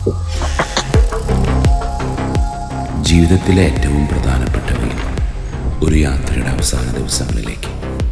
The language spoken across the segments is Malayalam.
ജീവിതത്തിലെ ഏറ്റവും പ്രധാനപ്പെട്ടവയിൽ ഒരു യാത്രയുടെ അവസാന ദിവസങ്ങളിലേക്ക്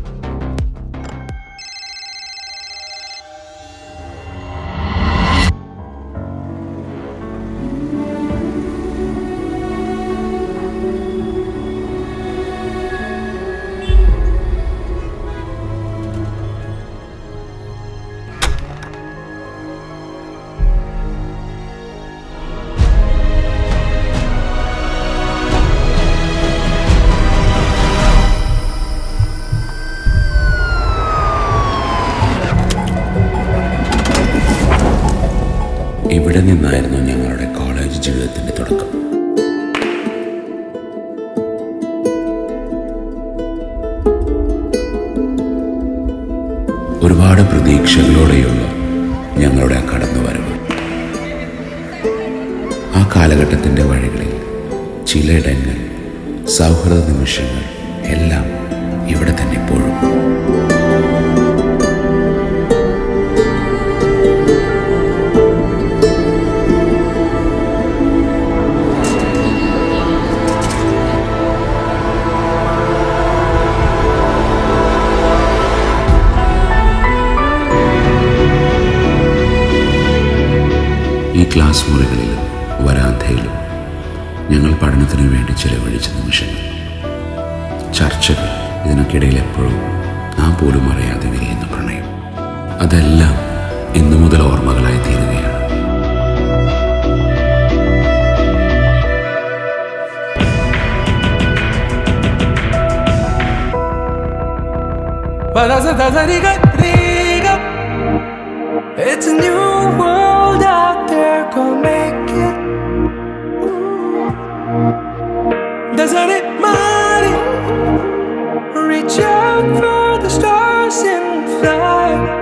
ഇവിടെ നിന്നായിരുന്നു ഞങ്ങളുടെ കോളേജ് ജീവിതത്തിന്റെ തുടക്കം ഒരുപാട് പ്രതീക്ഷകളോടെയുള്ള ഞങ്ങളുടെ ആ കടന്നുവരവ് ആ കാലഘട്ടത്തിന്റെ വഴികളിൽ ചിലയിടങ്ങൾ സൗഹൃദ നിമിഷങ്ങൾ എല്ലാം ഇവിടെ തന്നെ ഇപ്പോഴും ഈ ക്ലാസ് മുറികളിലും വരാന്തയിലും ഞങ്ങൾ പഠനത്തിനു വേണ്ടി ചിലവഴിച്ച നിമിഷങ്ങൾ ചർച്ചകൾ ഇതിനൊക്കിടയിൽ എപ്പോഴും നാം പോലും അറിയാതെ വിരിയുന്ന പ്രണയം അതെല്ലാം ഇന്നു മുതൽ ഓർമ്മകളായി തീരുകയാണ് It's a new world out there, go make it. Doesn't it matter? Reach out for the stars and fly.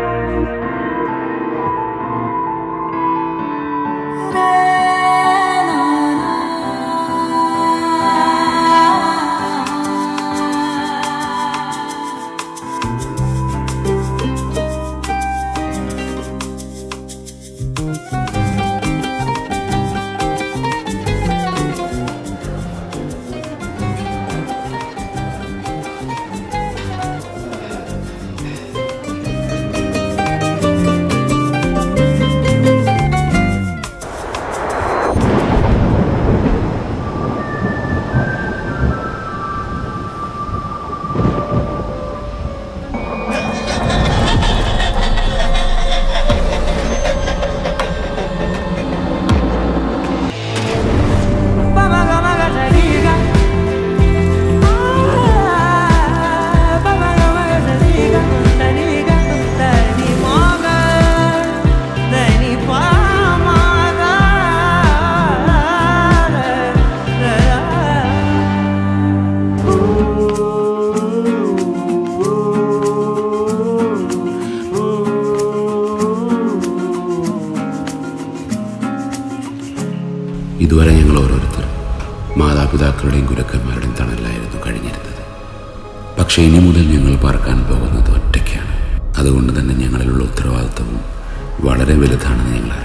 ഇതുവരെ ഞങ്ങൾ ഓരോരുത്തരും മാതാപിതാക്കളുടെയും ഗുരുക്കന്മാരുടെയും തണലിലായിരുന്നു കഴിഞ്ഞിരുന്നത് പക്ഷേ ഇനി മുതൽ ഞങ്ങൾ പറക്കാൻ പോകുന്നത് ഒറ്റയ്ക്കാണ് അതുകൊണ്ട് തന്നെ ഞങ്ങളിലുള്ള ഉത്തരവാദിത്വവും വളരെ വലുതാണെന്ന് ഞങ്ങൾ